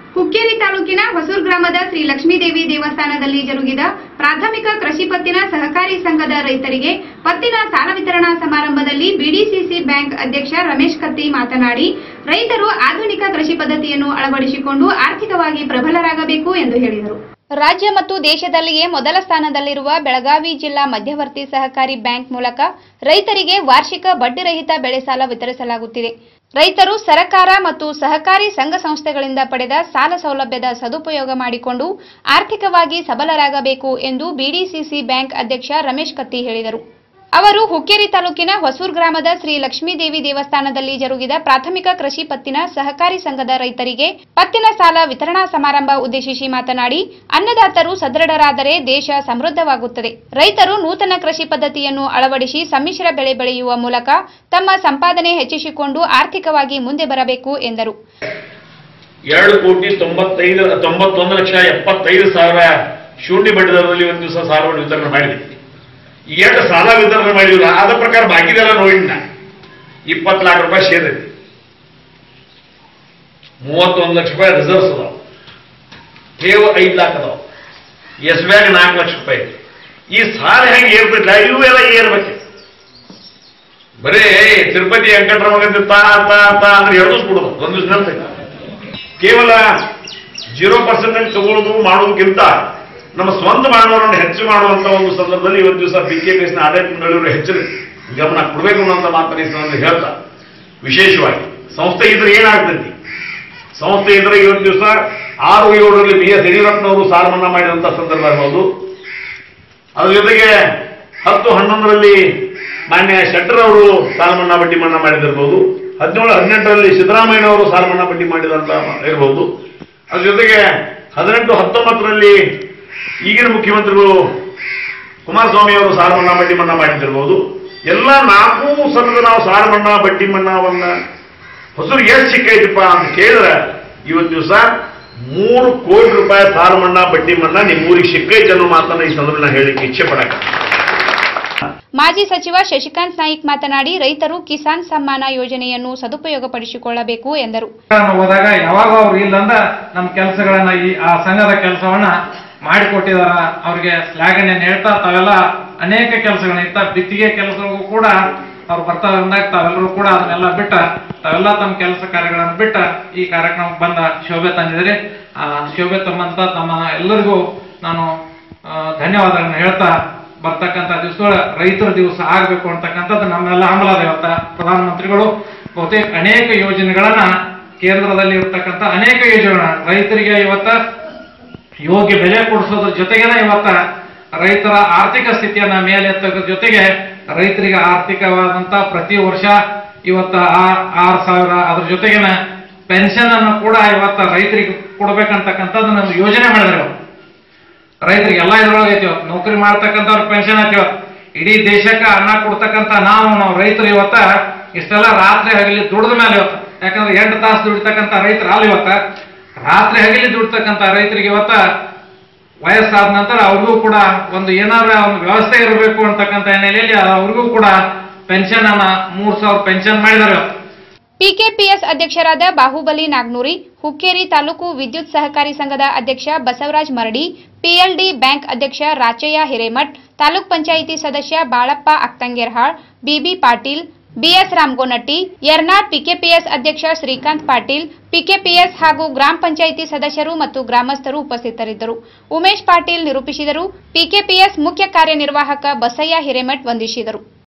ಹುಕ್ಕೇರಿ ತಾಲೂಕಿನ ಹೊಸೂರ್ ಗ್ರಾಮದ ಶ್ರೀ ಲಕ್ಷ್ಮೀದೇವಿ ದೇವಸ್ಥಾನದಲ್ಲಿ ಜರುಗಿದ ಪ್ರಾಥಮಿಕ ಕೃಷಿ ಪತ್ತಿನ ಸಹಕಾರಿ ಸಂಘದ ರೈತರಿಗೆ ಪತ್ತಿನ ಸಾಲ ವಿತರಣಾ ಸಮಾರಂಭದಲ್ಲಿ ಬಿಡಿಸಿಸಿ ಬ್ಯಾಂಕ್ ಅಧ್ಯಕ್ಷ ರಮೇಶ್ ಕತ್ತಿ ಮಾತನಾಡಿ ರೈತರು ಆಧುನಿಕ ಕೃಷಿ ಪದ್ಧತಿಯನ್ನು ಅಳವಡಿಸಿಕೊಂಡು ಆರ್ಥಿಕವಾಗಿ ಪ್ರಬಲರಾಗಬೇಕು ಎಂದು ಹೇಳಿದರು ರಾಜ್ಯ ಮತ್ತು ದೇಶದಲ್ಲಿಯೇ ಮೊದಲ ಸ್ಥಾನದಲ್ಲಿರುವ ಬೆಳಗಾವಿ ಜಿಲ್ಲಾ ಮಧ್ಯವರ್ತಿ ಸಹಕಾರಿ ಬ್ಯಾಂಕ್ ಮೂಲಕ ರೈತರಿಗೆ ವಾರ್ಷಿಕ ಬಡ್ಡಿರಹಿತ ಬೆಳೆ ಸಾಲ ವಿತರಿಸಲಾಗುತ್ತಿದೆ ರೈತರು ಸರಕಾರ ಮತ್ತು ಸಹಕಾರಿ ಸಂಘ ಸಂಸ್ಥೆಗಳಿಂದ ಪಡೆದ ಸಾಲ ಸೌಲಭ್ಯದ ಸದುಪಯೋಗ ಮಾಡಿಕೊಂಡು ಆರ್ಥಿಕವಾಗಿ ಸಬಲರಾಗಬೇಕು ಎಂದು ಬಿಡಿಸಿಸಿ ಬ್ಯಾಂಕ್ ಅಧ್ಯಕ್ಷ ರಮೇಶ್ ಕತ್ತಿ ಹೇಳಿದರು ಅವರು ಹುಕ್ಕೇರಿ ತಾಲೂಕಿನ ಹೊಸೂರ್ ಗ್ರಾಮದ ಶ್ರೀ ಲಕ್ಷ್ಮೀದೇವಿ ದೇವಸ್ಥಾನದಲ್ಲಿ ಜರುಗಿದ ಪ್ರಾಥಮಿಕ ಕೃಷಿ ಪತ್ತಿನ ಸಹಕಾರಿ ಸಂಘದ ರೈತರಿಗೆ ಪತ್ತಿನ ಸಾಲ ವಿತರಣಾ ಸಮಾರಂಭ ಉದ್ದೇಶಿಸಿ ಮಾತನಾಡಿ ಅನ್ನದಾತರು ಸದೃಢರಾದರೆ ದೇಶ ಸಮೃದ್ಧವಾಗುತ್ತದೆ ರೈತರು ನೂತನ ಕೃಷಿ ಪದ್ಧತಿಯನ್ನು ಅಳವಡಿಸಿ ಸಮ್ಮಿಶ್ರ ಬೆಳೆ ಬೆಳೆಯುವ ಮೂಲಕ ತಮ್ಮ ಸಂಪಾದನೆ ಹೆಚ್ಚಿಸಿಕೊಂಡು ಆರ್ಥಿಕವಾಗಿ ಮುಂದೆ ಬರಬೇಕು ಎಂದರು ಎರಡು ಕೋಟಿ ತೊಂಬತ್ತೈದು ತೊಂಬತ್ತೊಂದು ಲಕ್ಷ ಎಪ್ಪತ್ತೈದು ಸಾವಿರ ಶೂನ್ಯ ಬಡ್ಡಿ ದರದಲ್ಲಿ ಒಂದು ದಿವಸ ಸಾಲವನ್ನು ವಿತರಣೆ ಮಾಡಿದ್ವಿ ಎರಡು ಸಾಲ ವಿತರಣೆ ಮಾಡಿದ್ವಿ ಆದ ಪ್ರಕಾರ ಬಾಕಿದೆಲ್ಲ ನೋಡಿನ ಇಪ್ಪತ್ತು ಲಾಖ ರೂಪಾಯಿ ಶೇರ್ ಐತಿ ಮೂವತ್ತೊಂದು ಲಕ್ಷ ರೂಪಾಯಿ ರಿಸರ್ವ್ಸ್ ಅದಾವ ಠೇವು ಐದು ಲಾಖ ಅದಾವ ಎಸ್ ಬ್ಯಾಗ್ ನಾಲ್ಕು ಲಕ್ಷ ರೂಪಾಯಿ ಐತಿ. ಈ ಸಾಲ ಹೆಂಗೆ ಏರ್ಬಿಟ್ಲ ಇವೆಲ್ಲ ಏರ್ಬೇಕು ಬರೇ ತಿರುಪತಿ ವೆಂಕಟರಮಣ ತಾ ತಾ ತಾ ಅಂದ್ರೆ ಎರಡು ದಿವಸ ಬಿಡೋದು ಒಂದು ದಿವಸ ನಿಲ್ತೈತೆ ಕೇವಲ ಜೀರೋ ಪರ್ಸೆಂಟ್ ತಗೊಳ್ಳೋದು ಮಾಡೋದಕ್ಕಿಂತ ನಮ್ಮ ಸ್ವಂತ ಮಾನವರನ್ನು ಹೆಚ್ಚು ಮಾಡುವಂತ ಒಂದು ಸಂದರ್ಭದಲ್ಲಿ ಇವತ್ತು ದಿವಸ ಬಿ ಕೆ ಪಿ ಎಸ್ನ ಆಡಳಿತ ಮಂಡಳಿಯವರು ಹೆಚ್ಚಿನ ಗಮನ ಕೊಡಬೇಕು ಅನ್ನೋಂಥ ಮಾತನ್ನ ಈ ಸಂದರ್ಭದಲ್ಲಿ ಹೇಳ್ತಾ ವಿಶೇಷವಾಗಿ ಸಂಸ್ಥೆ ಇದ್ರೆ ಏನಾಗ್ತೈತಿ ಸಂಸ್ಥೆ ಇದ್ರೆ ಇವತ್ತು ದಿವಸ ಆರು ಏಳರಲ್ಲಿ ಬಿ ಎಸ್ ಯಡಿಯೂರಪ್ಪನವರು ಸಾಲ ಮನ್ನಾ ಮಾಡಿದಂಥ ಸಂದರ್ಭ ಇರ್ಬೋದು ಅದ್ರ ಜೊತೆಗೆ ಹತ್ತು ಹನ್ನೊಂದರಲ್ಲಿ ಮಾನ್ಯ ಶೆಟ್ಟರ್ ಅವರು ಸಾಲ ಮನ್ನಾ ಬಡ್ಡಿ ಮನ್ನಾ ಮಾಡಿದಿರ್ಬೋದು ಹದಿನೇಳು ಹದಿನೆಂಟರಲ್ಲಿ ಸಿದ್ದರಾಮಯ್ಯನವರು ಸಾಲ ಮನ್ನಾ ಬಡ್ಡಿ ಮಾಡಿದಂತ ಇರ್ಬೋದು ಅದ್ರ ಜೊತೆಗೆ ಹದಿನೆಂಟು ಹತ್ತೊಂಬತ್ತರಲ್ಲಿ ಈಗಿನ ಮುಖ್ಯಮಂತ್ರಿಗಳು ಕುಮಾರಸ್ವಾಮಿ ಅವರು ಸಾಲ ಮನ್ನಾ ಬಡ್ಡಿ ಮನ್ನಾ ಮಾಡಿದಿರ್ಬೋದು ಎಲ್ಲ ನಾಲ್ಕು ಸಲದ ನಾವು ಸಾಲ ಮನ್ನಾ ಬಡ್ಡಿ ಮನ್ನಾವನ್ನ ಹೊಸರು ಎಷ್ಟು ಸಿಕ್ಕೈತಪ್ಪ ಅಂತ ಕೇಳಿದ್ರೆ ಇವತ್ತು ದಿವಸ ಮೂರು ಕೋಟಿ ರೂಪಾಯಿ ಸಾಲ ಮನ್ನಾ ಬಡ್ಡಿ ಮನ್ನಾ ನಿಮ್ಮೂರಿಗೆ ಸಿಕ್ಕೈತೆ ಅನ್ನೋ ಮಾತನ್ನ ಈ ಸಂದರ್ಭ ನಾನು ಹೇಳಿಕ್ಕೆ ಇಚ್ಛೆ ಪಡಕ ಮಾಜಿ ಸಚಿವ ಶಶಿಕಾಂತ್ ನಾಯ್ಕ್ ಮಾತನಾಡಿ ರೈತರು ಕಿಸಾನ್ ಸಮ್ಮಾನ ಯೋಜನೆಯನ್ನು ಸದುಪಯೋಗಪಡಿಸಿಕೊಳ್ಳಬೇಕು ಎಂದರು ಗಳನ್ನ ಹೋದಾಗ ಯಾವಾಗ ಅವ್ರು ಇಲ್ಲಂದ ನಮ್ಮ ಕೆಲಸಗಳನ್ನ ಈ ಆ ಸಂಘದ ಕೆಲಸವನ್ನ ಮಾಡಿಕೊಟ್ಟಿದಾರ ಅವ್ರಿಗೆ ಶ್ಲಾಘನೆಯನ್ನು ಹೇಳ್ತಾ ತಾವೆಲ್ಲ ಅನೇಕ ಕೆಲಸಗಳನ್ನ ಇತ್ತ ಬಿತ್ತಿಗೆ ಕೆಲಸಗಳಿಗೂ ಕೂಡ ಅವ್ರು ಬರ್ತಾರೆ ಅಂದಾಗ ತಾವೆಲ್ಲರೂ ಕೂಡ ಅದನ್ನೆಲ್ಲ ಬಿಟ್ಟ ತಾವೆಲ್ಲ ತಮ್ಮ ಕೆಲಸ ಕಾರ್ಯಗಳನ್ನು ಬಿಟ್ಟ ಈ ಕಾರ್ಯಕ್ರಮಕ್ಕೆ ಬಂದ ಶೋಭೆ ತಂದಿದ್ದೀರಿ ಆ ಶೋಭೆ ತಮ್ಮಂತ ತಮ್ಮ ಎಲ್ಲರಿಗೂ ನಾನು ಆ, ಧನ್ಯವಾದಗಳನ್ನ ಹೇಳ್ತಾ ಬರ್ತಕ್ಕಂಥ ದಿವಸಗಳ ರೈತರ ದಿವಸ ಆಗ್ಬೇಕು ಅಂತಕ್ಕಂಥದ್ದು ನಮ್ಮೆಲ್ಲ ಹಂಬಲದ ಇವತ್ತ ಪ್ರಧಾನಮಂತ್ರಿಗಳು ಬಹುತೇಕ ಅನೇಕ ಯೋಜನೆಗಳನ್ನ ಕೇಂದ್ರದಲ್ಲಿ ಇರ್ತಕ್ಕಂಥ ಅನೇಕ ಯೋಜನೆಗಳನ್ನ ರೈತರಿಗೆ ಇವತ್ತ ಯೋಗ್ಯ ಬೆಲೆ ಕೊಡಿಸೋದ್ರ ಜೊತೆಗೇನೆ ಇವತ್ತ ರೈತರ ಆರ್ಥಿಕ ಸ್ಥಿತಿಯನ್ನ ಮೇಲೆತ್ತೋದ್ರ ಜೊತೆಗೆ ರೈತರಿಗೆ ಆರ್ಥಿಕವಾದಂತ ಪ್ರತಿ ವರ್ಷ ಇವತ್ತ ಆ- ಆರು ಸಾವಿರ ಅದ್ರ ಜೊತೆಗಿನ ಪೆನ್ಷನ್ ಅನ್ನು ಕೂಡ ಇವತ್ತ ರೈತರಿಗೆ ಕೊಡ್ಬೇಕಂತಕ್ಕಂಥದ್ದು ನಮ್ದು ಯೋಜನೆ ಮಾಡಿದ್ರೆ ಇವ್ರು. ರೈತರಿಗೆ ಎಲ್ಲ ಇದ್ರೊಳಗೆ ಐತಿ ಇವತ್ತು ನೌಕರಿ ಮಾಡ್ತಕ್ಕಂಥವ್ರ ಪೆನ್ಷನ್ ಐತಿ ಇವತ್ತು ಇಡೀ ದೇಶಕ್ಕೆ ಅನ್ನ ಕೊಡ್ತಕ್ಕಂಥ ನಾವು ನಾವು ರೈತರು ಇವತ್ತ ಇಷ್ಟೆಲ್ಲ ರಾತ್ರಿ ಹಗಲಿ ದುಡಿದ ಮೇಲೆ ಇವತ್ತು ಯಾಕಂದ್ರೆ ಎಂಟು ತಾಸು ದುಡಿತಕ್ಕಂಥ ರೈತರು ಅಲ್ಲ ಇವತ್ತ ರಾತ್ರಿ ಹಗಲಿ ದುಡಿತಕ್ಕಂಥ ರೈತರಿಗೆ ಇವತ್ತ ವಯಸ್ಸಾದ ನಂತರ ಅವ್ರಿಗೂ ಕೂಡ ಒಂದು ಏನಾರ ಒಂದು ವ್ಯವಸ್ಥೆ ಇರಬೇಕು ಅಂತಕ್ಕಂಥ ಹಿನ್ನೆಲೆಯಲ್ಲಿ ಅವ್ರಿಗೂ ಕೂಡ ಪೆನ್ಷನ್ ಅನ್ನ ಮೂರ್ ಸಾವಿರ ಪೆನ್ಷನ್ ಮಾಡಿದಾರೆ ಇವತ್ತು ಪಿಕೆಪಿಎಸ್ ಅಧ್ಯಕ್ಷರಾದ ಬಾಹುಬಲಿ ನಾಗ್ನೂರಿ ಹುಕ್ಕೇರಿ ತಾಲೂಕು ವಿದ್ಯುತ್ ಸಹಕಾರಿ ಸಂಘದ ಅಧ್ಯಕ್ಷ ಬಸವರಾಜ್ ಮರಡಿ ಪಿಎಲ್ಡಿ ಬ್ಯಾಂಕ್ ಅಧ್ಯಕ್ಷ ರಾಚಯ್ಯ ಹಿರೇಮಠ್ ತಾಲೂಕ್ ಪಂಚಾಯಿತಿ ಸದಸ್ಯ Balappa Aktangerhal BB Patil BS Ramagonatti Yarnal PKPS ಅಧ್ಯಕ್ಷ ಶ್ರೀಕಾಂತ್ ಪಾಟೀಲ್ ಪಿಕೆಪಿಎಸ್ ಹಾಗೂ ಗ್ರಾಮ ಪಂಚಾಯಿತಿ ಸದಸ್ಯರು ಮತ್ತು ಗ್ರಾಮಸ್ಥರು ಉಪಸ್ಥಿತರಿದ್ದರು ಉಮೇಶ್ ಪಾಟೀಲ್ ನಿರೂಪಿಸಿದರು ಪಿಕೆಪಿಎಸ್ ಮುಖ್ಯ ಕಾರ್ಯನಿರ್ವಾಹಕ ಬಸಯ್ಯ ಹಿರೇಮಠ್ ವಂದಿಸಿದರು